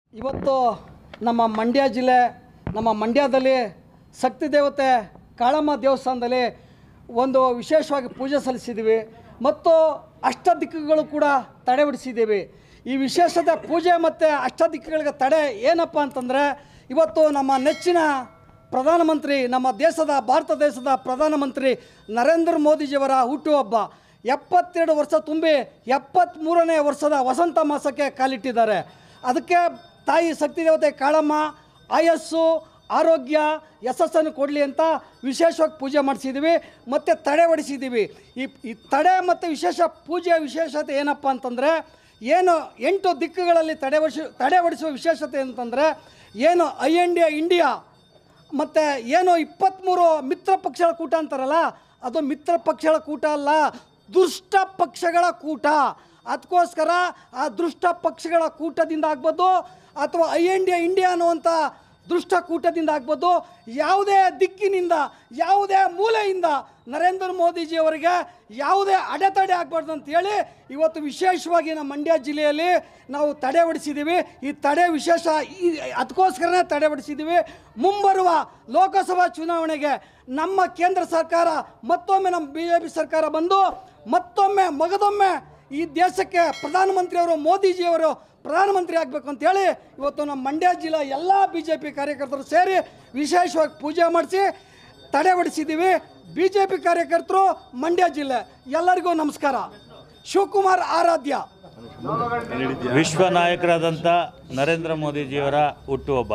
ಇವತ್ತು ನಮ್ಮ ಮಂಡ್ಯ ಜಿಲ್ಲೆ ನಮ್ಮ ಮಂಡ್ಯದಲ್ಲಿ ಶಕ್ತಿ ದೇವತೆ ಕಾಳಮ್ಮ ದೇವಸ್ಥಾನದಲ್ಲಿ ಒಂದು ವಿಶೇಷವಾಗಿ ಪೂಜೆ ಸಲ್ಲಿಸಿದ್ದೀವಿ ಮತ್ತು ಅಷ್ಟದಿಕ್ಕುಗಳು ಕೂಡ ತಡೆ ಹೊಡಿಸಿದ್ದೀವಿ ಈ ವಿಶೇಷತೆ ಪೂಜೆ ಮತ್ತು ಅಷ್ಟದಿಕ್ಕುಗಳಿಗೆ ತಡೆ ಏನಪ್ಪ ಅಂತಂದರೆ ಇವತ್ತು ನಮ್ಮ ನೆಚ್ಚಿನ ಪ್ರಧಾನಮಂತ್ರಿ ನಮ್ಮ ದೇಶದ ಭಾರತ ದೇಶದ ಪ್ರಧಾನಮಂತ್ರಿ ನರೇಂದ್ರ ಮೋದಿಜಿಯವರ ಹುಟ್ಟುಹಬ್ಬ ಎಪ್ಪತ್ತೆರಡು ವರ್ಷ ತುಂಬಿ ಎಪ್ಪತ್ತ್ಮೂರನೇ ವರ್ಷದ ವಸಂತ ಮಾಸಕ್ಕೆ ಕಾಲಿಟ್ಟಿದ್ದಾರೆ ಅದಕ್ಕೆ ತಾಯಿ ಶಕ್ತಿ ದೇವತೆ ಕಾಳಮ್ಮ ಆಯಸ್ಸು ಆರೋಗ್ಯ ಯಶಸ್ಸನ್ನು ಕೊಡಲಿ ಅಂತ ವಿಶೇಷವಾಗಿ ಪೂಜೆ ಮಾಡಿಸಿದ್ದೀವಿ ಮತ್ತು ತಡೆ ಹೊಡಿಸಿದ್ದೀವಿ ಈ ಈ ತಡೆ ಮತ್ತು ವಿಶೇಷ ಪೂಜೆಯ ವಿಶೇಷತೆ ಏನಪ್ಪ ಅಂತಂದರೆ ಏನು ಎಂಟು ದಿಕ್ಕುಗಳಲ್ಲಿ ತಡೆ ಹೊಡಿಸಿ ತಡೆ ಹೊಡಿಸುವ ವಿಶೇಷತೆ ಅಂತಂದರೆ ಏನು ಐ ಎನ್ ಡಿ ಇಂಡಿಯಾ ಮತ್ತು ಏನು ಇಪ್ಪತ್ತ್ಮೂರು ಮಿತ್ರ ಪಕ್ಷಗಳ ಕೂಟ ಅಂತಾರಲ್ಲ ಅದು ಮಿತ್ರ ಪಕ್ಷಗಳ ಕೂಟ ಅಲ್ಲ ದುಷ್ಟ ಪಕ್ಷಗಳ ಕೂಟ ಅದಕ್ಕೋಸ್ಕರ ಆ ದುಷ್ಟ ಪಕ್ಷಗಳ ಕೂಟದಿಂದ ಆಗ್ಬೋದು ಅಥವಾ ಐ ಎನ್ ಡಿ ಇಂಡಿಯಾ ಅನ್ನುವಂಥ ದುಷ್ಟ ಕೂಟದಿಂದ ಆಗ್ಬೋದು ಯಾವುದೇ ದಿಕ್ಕಿನಿಂದ ಯಾವುದೇ ಮೂಲೆಯಿಂದ ನರೇಂದ್ರ ಮೋದಿಜಿಯವರಿಗೆ ಯಾವುದೇ ಅಡೆತಡೆ ಆಗಬಾರ್ದು ಅಂತೇಳಿ ಇವತ್ತು ವಿಶೇಷವಾಗಿ ನಮ್ಮ ಮಂಡ್ಯ ಜಿಲ್ಲೆಯಲ್ಲಿ ನಾವು ತಡೆ ಹೊಡಿಸಿದ್ದೀವಿ ಈ ತಡೆ ವಿಶೇಷ ಈ ಅದಕ್ಕೋಸ್ಕರನೇ ತಡೆ ಹೊಡಿಸಿದ್ದೀವಿ ಮುಂಬರುವ ಲೋಕಸಭಾ ಚುನಾವಣೆಗೆ ನಮ್ಮ ಕೇಂದ್ರ ಸರ್ಕಾರ ಮತ್ತೊಮ್ಮೆ ನಮ್ಮ ಬಿ ಜೆ ಪಿ ಸರ್ಕಾರ ಬಂದು ಮತ್ತೊಮ್ಮೆ ಮಗದೊಮ್ಮೆ ಈ ದೇಶಕ್ಕೆ ಪ್ರಧಾನಮಂತ್ರಿಯವರು ಮೋದಿಜಿಯವರು ಪ್ರಧಾನಮಂತ್ರಿ ಆಗಬೇಕು ಅಂತೇಳಿ ಇವತ್ತು ನಮ್ಮ ಮಂಡ್ಯ ಜಿಲ್ಲೆ ಎಲ್ಲ ಬಿ ಜೆ ಪಿ ಕಾರ್ಯಕರ್ತರು ಸೇರಿ ವಿಶೇಷವಾಗಿ ಪೂಜೆ ಮಾಡಿಸಿ ತಡೆ ಹೊಡಿಸಿದ್ದೀವಿ ಬಿ ಜೆ ಪಿ ಕಾರ್ಯಕರ್ತರು ಮಂಡ್ಯ ಜಿಲ್ಲೆ ಎಲ್ಲರಿಗೂ ನಮಸ್ಕಾರ ಶಿವಕುಮಾರ್ ಆರಾಧ್ಯ ವಿಶ್ವ ನಾಯಕರಾದಂಥ ನರೇಂದ್ರ ಮೋದಿಜಿಯವರ ಹುಟ್ಟುಹಬ್ಬ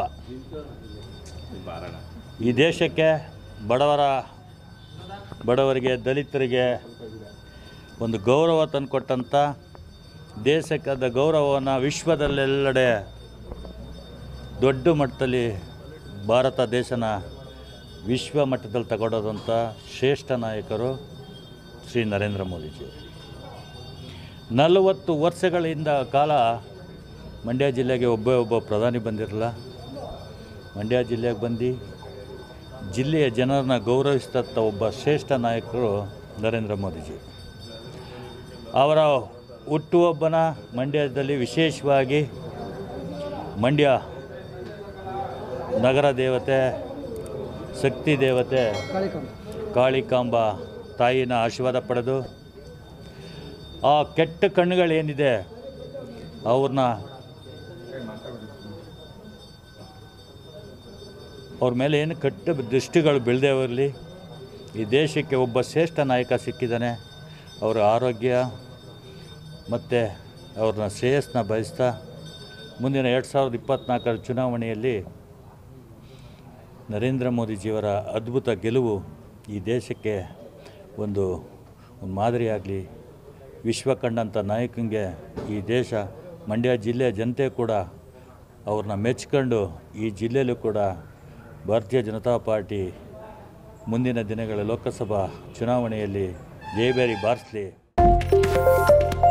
ಈ ದೇಶಕ್ಕೆ ಬಡವರ ಬಡವರಿಗೆ ದಲಿತರಿಗೆ ಒಂದು ಗೌರವ ತಂದುಕೊಟ್ಟಂಥ ದೇಶಕ್ಕಾದ ಗೌರವವನ್ನು ವಿಶ್ವದಲ್ಲೆಲ್ಲೆಡೆ ದೊಡ್ಡ ಮಟ್ಟದಲ್ಲಿ ಭಾರತ ದೇಶನ ವಿಶ್ವ ಮಟ್ಟದಲ್ಲಿ ತಗೊಂಡೋದಂಥ ಶ್ರೇಷ್ಠ ನಾಯಕರು ಶ್ರೀ ನರೇಂದ್ರ ಮೋದಿಜಿ ನಲವತ್ತು ವರ್ಷಗಳಿಂದ ಕಾಲ ಮಂಡ್ಯ ಜಿಲ್ಲೆಗೆ ಒಬ್ಬ ಒಬ್ಬ ಪ್ರಧಾನಿ ಬಂದಿರಲ್ಲ ಮಂಡ್ಯ ಜಿಲ್ಲೆಗೆ ಬಂದು ಜಿಲ್ಲೆಯ ಜನರನ್ನ ಗೌರವಿಸಿದಂಥ ಒಬ್ಬ ಶ್ರೇಷ್ಠ ನಾಯಕರು ನರೇಂದ್ರ ಮೋದಿಜಿ ಅವರ ಹುಟ್ಟುಹಬ್ಬನ ಮಂಡ್ಯದಲ್ಲಿ ವಿಶೇಷವಾಗಿ ಮಂಡ್ಯ ನಗರ ದೇವತೆ ಶಕ್ತಿ ದೇವತೆ ಕಾಳಿಕಾಂಬ ತಾಯಿನ ಆಶೀರ್ವಾದ ಪಡೆದು ಆ ಕೆಟ್ಟ ಕಣ್ಣುಗಳೇನಿದೆ ಅವ್ರನ್ನ ಅವ್ರ ಮೇಲೆ ಏನು ಕೆಟ್ಟ ದೃಷ್ಟಿಗಳು ಬೆಳೆದೇ ಇರಲಿ ಈ ದೇಶಕ್ಕೆ ಒಬ್ಬ ಶ್ರೇಷ್ಠ ನಾಯಕ ಸಿಕ್ಕಿದ್ದಾನೆ ಅವರ ಆರೋಗ್ಯ ಮತ್ತು ಅವ್ರನ್ನ ಶ್ರೇಯಸ್ಸನ್ನ ಬಯಸ್ತಾ ಮುಂದಿನ ಎರಡು ಸಾವಿರದ ಇಪ್ಪತ್ತ್ನಾಲ್ಕರ ಚುನಾವಣೆಯಲ್ಲಿ ನರೇಂದ್ರ ಮೋದಿಜಿಯವರ ಅದ್ಭುತ ಗೆಲುವು ಈ ದೇಶಕ್ಕೆ ಒಂದು ಒಂದು ಮಾದರಿಯಾಗಲಿ ವಿಶ್ವ ಕಂಡಂಥ ನಾಯಕನಿಗೆ ಈ ದೇಶ ಮಂಡ್ಯ ಜಿಲ್ಲೆಯ ಜನತೆ ಕೂಡ ಅವ್ರನ್ನ ಮೆಚ್ಕೊಂಡು ಈ ಜಿಲ್ಲೆಯಲ್ಲೂ ಕೂಡ ಭಾರತೀಯ ಜನತಾ ಪಾರ್ಟಿ ಮುಂದಿನ ದಿನಗಳ ಲೋಕಸಭಾ ಚುನಾವಣೆಯಲ್ಲಿ ಜಯಬೇರಿ ಬಾರಿಸಲಿ